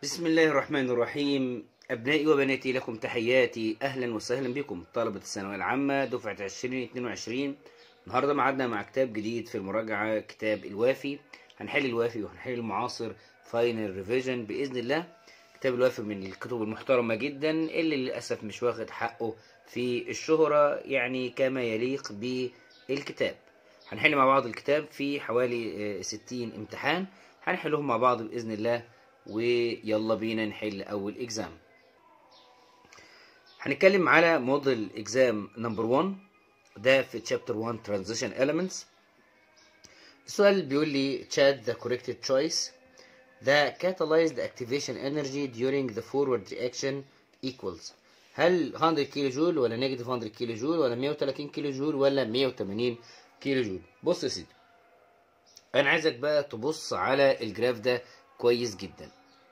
بسم الله الرحمن الرحيم أبنائي وبناتي لكم تحياتي أهلا وسهلا بكم طلبة الثانوية العامة دفعة 2022 النهاردة معادنا مع كتاب جديد في المراجعة كتاب الوافي هنحل الوافي وهنحل المعاصر فاينل ريفيجن بإذن الله كتاب الوافي من الكتب المحترمة جدا اللي للأسف مش واخد حقه في الشهرة يعني كما يليق بالكتاب هنحل مع بعض الكتاب في حوالي آه، 60 امتحان هنحلهم مع بعض بإذن الله ويلا بينا نحل أول إكزام هنتكلم على موديل إكزام نمبر 1 ده في تشابتر 1 Transition Elements السؤال بيقول لي chat the corrected choice the catalyzed activation energy during the forward reaction equals هل 100 كيلو جول ولا نيجاتيف 100 كيلو جول ولا 130 كيلو جول ولا 180 كيلو جول بص يا سيدي انا عايزك بقى تبص على الجراف ده كويس جدا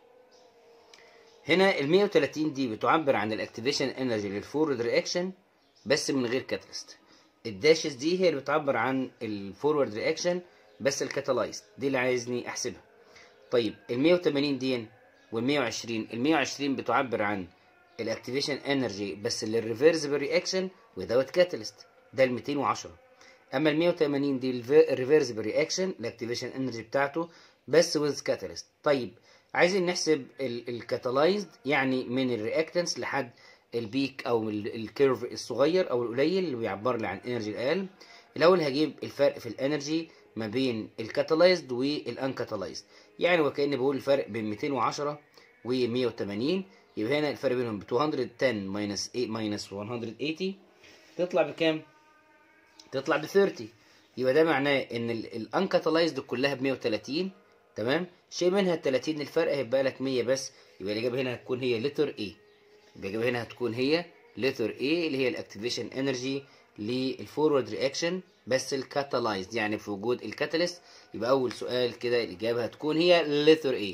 هنا ال 130 دي بتعبر عن الاكتيفيشن انرجي للفورورد رياكشن بس من غير كاتاليست الداشز دي هي اللي بتعبر عن الفورورد رياكشن بس الكاتالايزد دي اللي عايزني احسبها طيب ال 180 دي وال 120 ال 120 بتعبر عن الاكتيفيشن انرجي بس للريفرسبل رياكشن without كاتاليست ده ال 210 اما ال 180 دي الريفرسبل رياكشن الاكتيفيشن انرجي بتاعته بس with كاتاليست طيب عايزين نحسب الكاتالايزد يعني من الرياكتنس لحد البيك او ال- الكيرف الصغير او القليل اللي بيعبر لي عن انرجي الاقل الاول هجيب الفرق في الانرجي ما بين الكاتالايزد والانكاتالايزد يعني وكاني بقول الفرق بين 210 و 180 يبقى هنا الفرق بينهم ب 210 ماينس 8 ماينس 180 تطلع بكام؟ تطلع ب 30 يبقى ده معناه ان الانكاتالايزد كلها ب 130 تمام شيء منها ال 30 الفرق هيبقى لك 100 بس يبقى الاجابه هنا هتكون هي لتر ايه يبقى الاجابه هنا هتكون هي لتر ايه اللي هي الاكتيفيشن انرجي للفورورد رياكشن بس الكاتالايزد يعني في وجود الكاتاليست يبقى اول سؤال كده الاجابه هتكون هي لتر ايه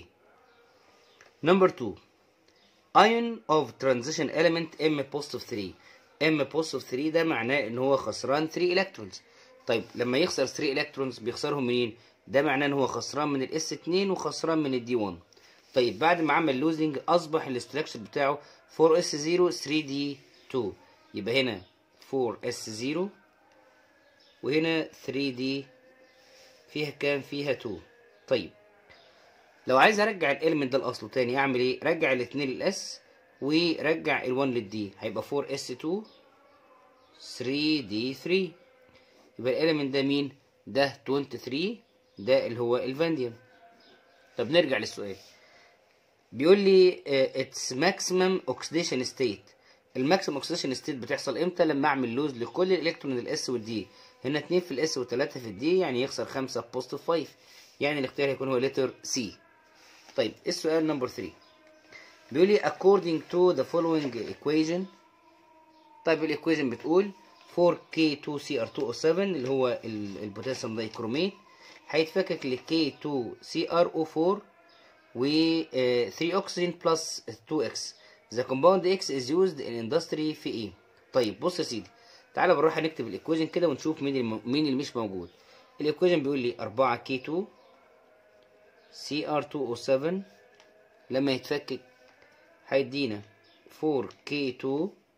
نمبر 2 ion of transition element M positive 3 M positive 3 ده معناه ان هو خسران 3 الكترونز طيب لما يخسر 3 الكترونز بيخسرهم منين ده معناه ان هو خسران من الاس 2 وخسران من الدي 1 طيب بعد ما عمل لوزنج اصبح الاستراكشر بتاعه 4 اس 0 3 دي 2 يبقى هنا 4 اس 0 وهنا 3 دي فيها كام فيها 2 طيب لو عايز ارجع الاليمنت ده لاصله تاني اعمل ايه رجع الاثنين للاس ورجع ال1 للدي هيبقى 4 اس 2 3 دي 3 يبقى الاليمنت ده مين ده 23 ده اللي هو الفانديوم طب نرجع للسؤال بيقول لي اتس ماكسيمم اوكسيديشن ستيت الماكسيمم اوكسيديشن ستيت بتحصل امتى لما اعمل لوز لكل الالكترون الاس والدي هنا 2 في الاس و3 في الدي يعني يخسر 5 بوزيتيف 5 يعني الاختيار هيكون هو لتر سي طيب السؤال نمبر 3 بيقول لي according to the following equation طيب الايكويشن بتقول 4K2CR2O7 اللي هو ال- البوتاسيوم دايكروميت هيتفكك ل K2CrO4 و آه، 3 oxygen plus 2X the compound X is used in industry في ايه طيب بص يا سيدي تعالى بنروح نكتب الايكويشن كده ونشوف مين الم... مين اللي مش موجود الايكويشن بيقول لي 4K2 CR2O7 لما يتفكك هيدينا 4K2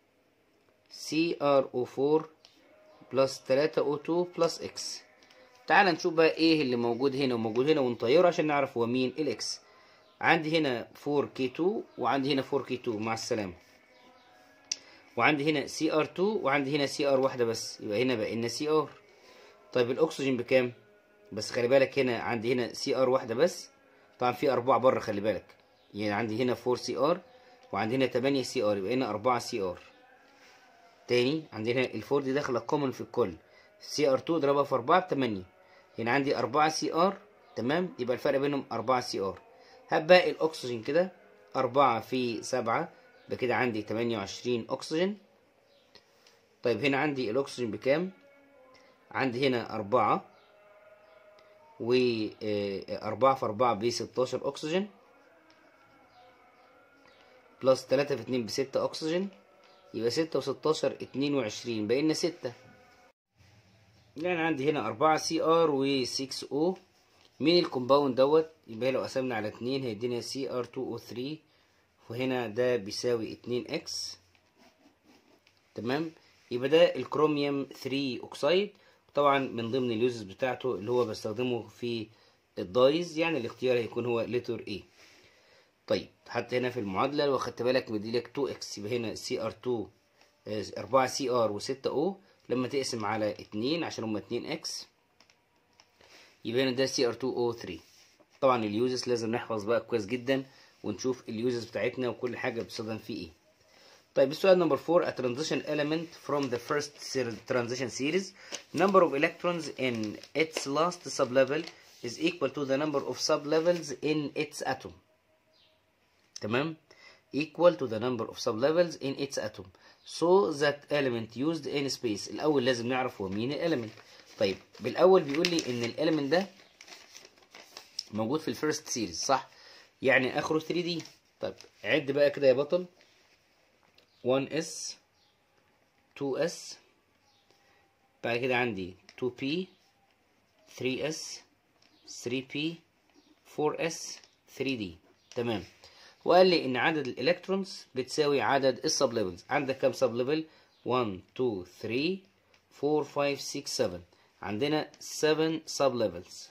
CrO4 بلس 3O2 بلس X تعال نشوف بقى ايه اللي موجود هنا وموجود هنا ونطيره عشان نعرف هو مين الاكس عندي هنا 4K2 وعندي هنا 4K2 مع السلامة وعندي هنا CR2 وعندي هنا CR واحدة بس يبقى هنا بقى لنا CR طيب الأكسجين بكام؟ بس خلي بالك هنا عندي هنا CR واحدة بس طبعا في أربعة بره خلي بالك يعني عندي هنا 4CR وعندي هنا 8CR يبقى هنا 4CR تاني عندنا الفور دي داخلة كومن في الكل CR2 اضربها في 4 ب 8 هنا عندي 4 CR تمام يبقى الفرق بينهم 4 CR هبقى الأكسجين كده 4 في 7 يبقى كده عندي 28 أكسجين طيب هنا عندي الأكسجين بكام؟ عندي هنا أربعة و آه، أربعة في أربعة ب 16 أكسجين بلس تلاتة في اتنين بستة أكسجين يبقى ستة وستاشر اتنين وعشرين بقينا ستة يعني عندي هنا أربعة سي ار و 6 او مين الكومباوند دوت يبقى لو قسمنا على اتنين هيدينا سي ار 2 او 3 وهنا ده بيساوي اتنين اكس تمام يبقى ده الكروميوم 3 اوكسايد طبعا من ضمن اليوزز بتاعته اللي هو بستخدمه في الدايز يعني الاختيار هيكون هو لتر A طيب حتى هنا في المعادلة لو خدت بالك مديلك 2 اكس يبقى هنا سي ار 2 4 سي ار و6 او لما تقسم على 2 عشان هما 2 اكس يبقى هنا ده سي ار 2 او 3 طبعا اليوزز لازم نحفظ بقى كويس جدا ونشوف اليوزز بتاعتنا وكل حاجة بتصدم فيه ايه طيب السؤال نمبر 4 a transition element from the first transition series number of electrons in its last sublevel is equal to the number of sublevels in its atom تمام equal to the number of sublevels in its atom so that element used in space الاول لازم نعرف هو مين element طيب بالاول بيقول لي ان element ده موجود في الفيرست سيريز صح يعني اخره 3 دي طيب عد بقى كده يا بطل 1s 2s بعد كده عندي 2p 3s 3p 4s 3d تمام وقال لي ان عدد الالكترونز بتساوي عدد السب ليفلز عندك كام سب ليفل 1 2 3 4 5 6 7 عندنا 7 سب ليفلز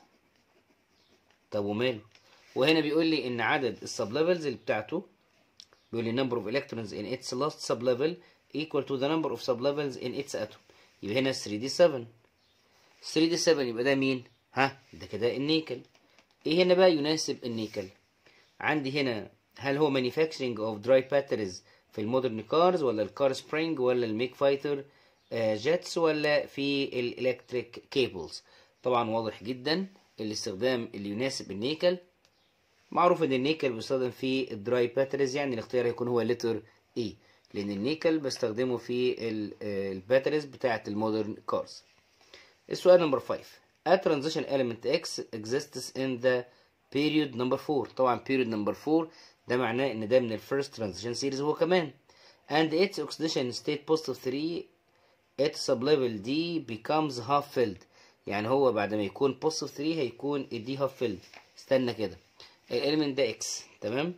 طب وماله وهنا بيقول لي ان عدد السب ليفلز اللي بتاعته بيقول لي number of electrons in its last sublevel equal to the number of sublevels in its atom يبقى هنا 3d7 3d7 يبقى ده مين ها ده كده النيكل ايه هنا بقى يناسب النيكل عندي هنا هل هو manufacturing of dry batteries في المودرن كارز ولا الكار سبرينج ولا الميك فايتر جيتس ولا في الالكتريك كيبلز طبعا واضح جدا الاستخدام اللي يناسب النيكل معروف ان النيكل بيستخدم في الدراي باتريز يعني الاختيار هيكون هو لتر اي لان النيكل بستخدمه في الباتريز بتاعه المودرن كارز السؤال نمبر 5 A transition element X exists in the period number 4 طبعا period number 4 ده معناه ان ده من الفيرست transition series هو كمان and its oxidation state positive 3 its sublevel D becomes half filled يعني هو بعد ما يكون positive 3 هيكون الدي half filled استنى كده الاليمنت ده اكس تمام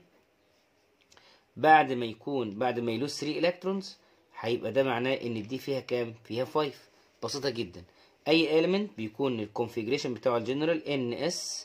بعد ما يكون بعد ما يلوز 3 الكترونز هيبقى ده معناه ان الدي فيها كام فيها 5 بسيطه جدا اي اليمنت بيكون الكونفيجريشن بتاعه الجنرال ان اس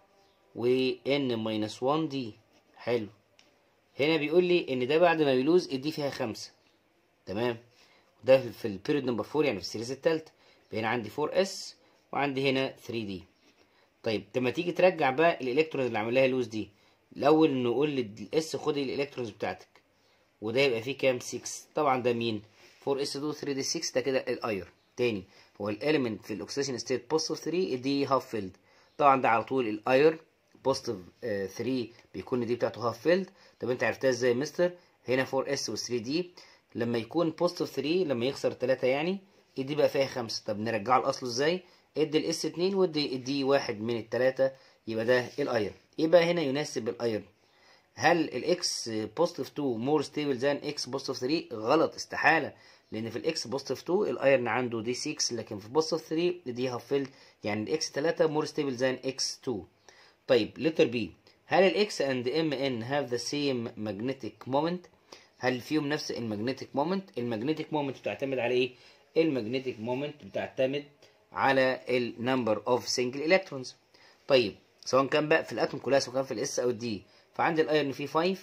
و ان ماينس 1 دي حلو هنا بيقول لي ان ده بعد ما يلوز الدي فيها 5 تمام ده في البيريود نمبر 4 يعني في السيريز الثالثه هنا عندي 4 اس وعندي هنا 3 دي طيب لما تيجي ترجع بقى الالكترونز اللي عامل لها لوز دي الاول نقول للاس خدي الالكترونز بتاعتك وده يبقى فيه كام 6 طبعا ده مين 4 اس 2 3 دي 6 ده كده الاير تاني هو الاليمنت في الاكسيديشن ستيت بوزيتيف 3 دي هاف فيلد طبعا ده على طول الاير بوزيتيف 3 بيكون دي بتاعته هاف فيلد طب انت عرفتها ازاي يا مستر هنا 4 اس و 3 دي لما يكون بوزيتيف 3 لما يخسر 3 يعني دي بقى فيها 5 طب نرجعه لاصله ازاي ادي الاس 2 وادي الدي واحد من الثلاثه يبقى ده الايرن يبقى هنا يناسب الايرن هل الاكس بوزيتيف 2 مور ستيبل ذان اكس بوزيتيف 3 غلط استحاله لان في الاكس بوزيتيف 2 الايرن عنده دي 6 لكن في بوزيتيف 3 دي هافيلد يعني الاكس 3 مور ستيبل ذان اكس 2 طيب لتر بي هل الاكس اند ام ان هاف ذا سيم ماجنتيك مومنت هل فيهم نفس الماجنتيك مومنت الماجنتيك مومنت بتعتمد على ايه الماجنتيك مومنت بتعتمد على النمبر اوف سنجل الكترونز طيب سواء كان بقى في الاتوم كلها سواء كان في الاس او الدي فعندي الايرن فيه 5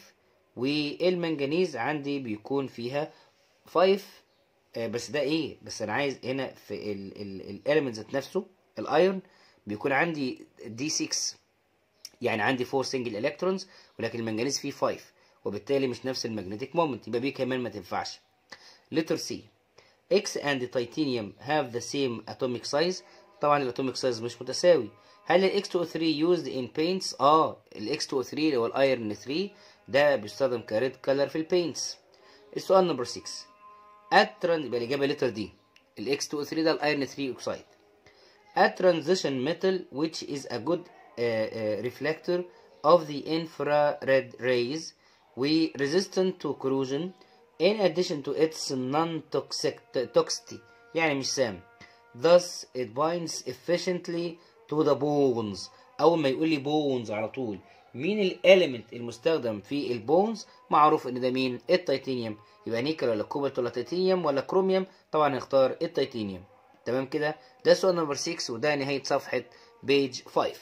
والمنجنيز عندي بيكون فيها 5 آه بس ده ايه بس انا عايز هنا في الاليمنت ذات نفسه الايرن بيكون عندي دي 6 يعني عندي 4 سنجل الكترونز ولكن المنجنيز فيه 5 وبالتالي مش نفس المagnetic مومنت يبقى بي كمان ما تنفعش لتر سي X and titanium have the same atomic size طبعا الاتوميك سايز مش متساوي هل ال X2O3 used in paints اه ال X2O3 اللي هو الايرن 3 ده بيستخدم كريد كلر في البينتس السؤال نمبر 6 at trans يبقى الاجابه لتر دي ال X2O3 ده الايرن 3 اوكسايد at transition metal which is a good uh, uh, reflector of the infrared rays we resistant to corrosion in addition to its non-toxicity يعني مش سام thus it binds efficiently to the bones اول ما يقول لي بونز على طول مين الاليمنت المستخدم في البونز معروف ان ده مين التيتانيوم يبقى نيكل ولا كوبالت ولا تيتانيوم ولا كروميوم طبعا هنختار التيتانيوم تمام كده ده سؤال نمبر 6 وده نهايه صفحه بيج 5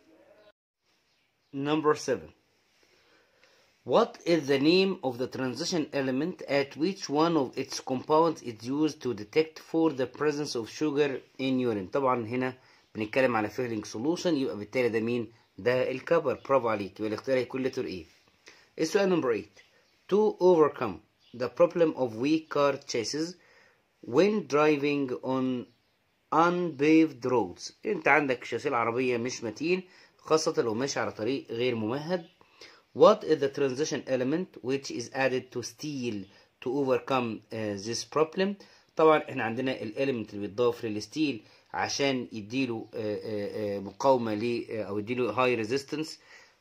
Number 7 What is the name of the transition element at which one of its compounds is used to detect for the presence of sugar in urine طبعا هنا بنتكلم على فيلينج سولوشن يبقى بالتالي ده مين ده الكبر برافو عليك يبقى الاختيار هيكون لتر ايه السؤال نمبر 8 to overcome the problem of weak car chases when driving on unpaved roads انت عندك شاسيه العربية مش متين خاصة لو ماشي على طريق غير ممهد What is the transition element which is added to steel to overcome uh, this problem طبعا احنا عندنا الاليمنت اللي بيتضاف للستيل عشان يديله uh, uh, مقاومة ل او يديله هاي ريزيستنس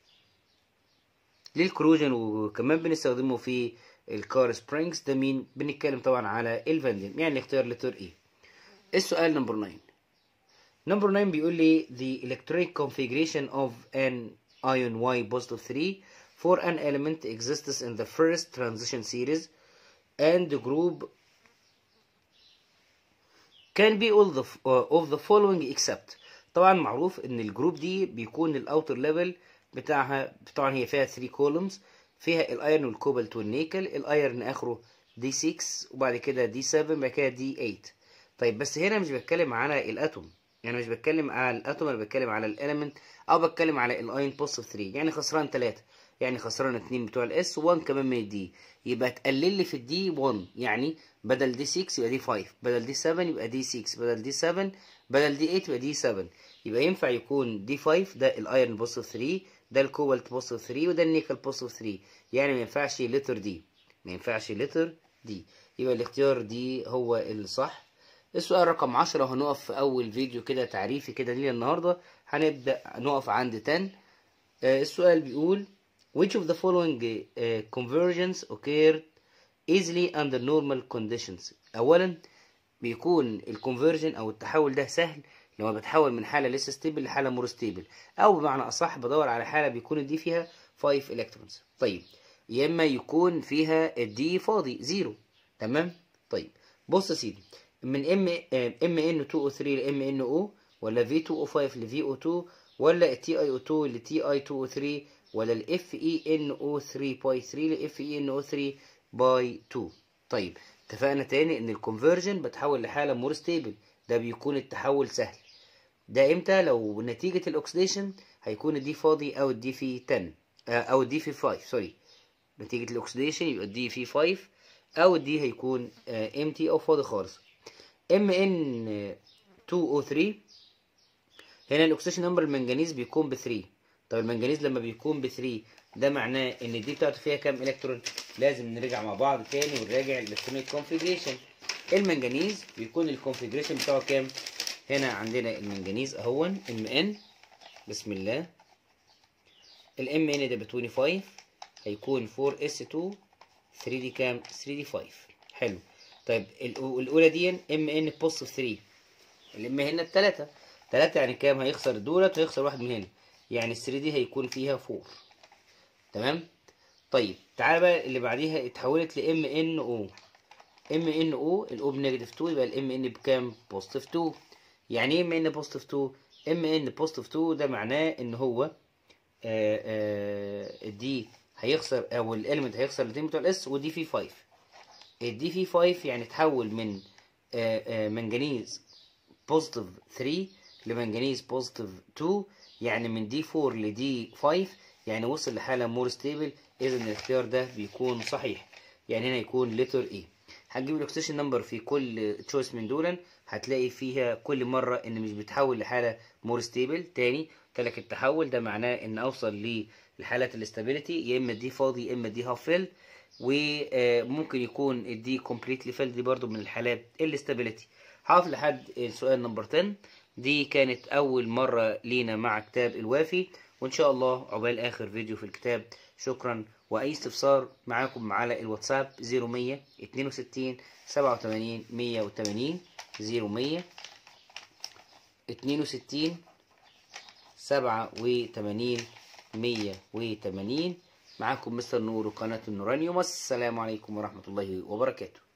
للكروجن وكمان بنستخدمه في الكار سبرينجز ده مين بنتكلم طبعا على الفانديوم يعني اختيار لتر ايه السؤال نمبر 9 نمبر 9 بيقول لي the electronic configuration of an ion Y positive 3 for an element exists in the first transition series and the group can be all the uh, of the following except طبعا معروف ان الجروب دي بيكون الاوتر ليفل بتاعها طبعا هي فيها 3 كولومز فيها الايرن والكوبالت والنيكل الايرن اخره دي 6 وبعد كده دي 7 بعد كده دي 8 طيب بس هنا مش بتكلم على الاتوم يعني مش بتكلم على الاتوم انا بتكلم على الاليمنت او بتكلم على الاين بوزيتيف 3 يعني خسران 3 يعني خسران 2 بتوع الاس و1 كمان من الدي يبقى تقلل لي في الدي 1 يعني بدل دي 6 يبقى دي 5 بدل دي 7 يبقى دي 6 بدل دي 7 بدل دي 8 يبقى دي 7 يبقى ينفع يكون دي 5 ده الايرن بوزيتيف 3 ده الكوبالت بوزيتيف 3 وده النيكل بوزيتيف 3 يعني ما ينفعش لتر دي ما ينفعش لتر دي يبقى الاختيار دي هو الصح السؤال رقم 10 هنقف في اول فيديو كده تعريفي كده لينا النهارده هنبدا نقف عند 10 آه السؤال بيقول which of the following uh, conversions occurred easily under normal conditions اولا بيكون الكونفرجن او التحول ده سهل لما بتحول من حاله لسه ستيبل لحاله مور ستيبل او بمعنى اصح بدور على حاله بيكون دي فيها 5 الكترونز طيب يا اما يكون فيها الدي فاضي زيرو تمام طيب بص يا سيدي من ام ام ان 2 او 3 لام ان او ولا في 2 او 5 لفي او 2 ولا التي اي او 2 لتي اي 2 او 3 ولا الاف اي ان او 3 باي 3 لاف اي ان او 3 باي 2 طيب اتفقنا تاني ان الكونفرجن بتحول لحاله مور ستيبل ده بيكون التحول سهل ده امتى لو نتيجه الاكسديشن هيكون الدي فاضي او الدي في 10 او الدي في 5 سوري نتيجه الاكسديشن يبقى الدي في 5 او الدي هيكون امتي او فاضي خالص ام ان 2 او 3 هنا الاكسجين نمبر المنجنيز بيكون ب 3 طب المنجنيز لما بيكون ب 3 ده معناه ان الدي بتاعته فيها كام الكترون لازم نرجع مع بعض تاني ونراجع الالكترونيك كونفيجريشن المنجنيز بيكون الكونفيجريشن بتاعه كام هنا عندنا المنجنيز اهون ام ان بسم الله الام ان ده ب 25 هيكون 4 اس 2 3 دي كام 3 دي 5 حلو طيب الاولى دي ام ان بوزيتيف 3 الام هنا الثلاثه 3 يعني كام هيخسر دولت ويخسر واحد من هنا يعني ال 3 دي هيكون فيها 4 تمام طيب تعالى بقى اللي بعديها اتحولت لام ان او ام ان او الاو بنيجاتيف 2 يبقى الام ان بكام بوزيتيف 2 يعني ايه ام ان بوزيتيف 2 ام ان بوزيتيف 2 ده معناه ان هو آآ آآ دي هيخسر او الاليمنت هيخسر الاثنين بتوع الاس ودي في 5 الدي في 5 يعني تحول من آآ منجنيز بوزيتيف 3 لمنجنيز بوزيتيف 2 يعني من دي 4 لدي 5 يعني وصل لحاله مور ستيبل اذا الاختيار ده بيكون صحيح يعني هنا يكون لتر اي هتجيب الاكسجين نمبر في كل تشويس من دول هتلاقي فيها كل مره ان مش بتحول لحاله مور ستيبل تاني تلك التحول ده معناه ان اوصل لحالات الاستابيليتي يا اما دي فاضي يا اما دي هاف فيل وممكن يكون الدي كومبليتلي فيل دي برضو من الحالات الاستابيليتي هقف لحد السؤال نمبر 10 دي كانت اول مره لينا مع كتاب الوافي وان شاء الله عقبال اخر فيديو في الكتاب شكرا واي استفسار معاكم على الواتساب 0100 62 87 180 0100 62 سبعة وتمانين مية وتمانين معاكم مستر نور وقناة النورانيوم السلام عليكم ورحمة الله وبركاته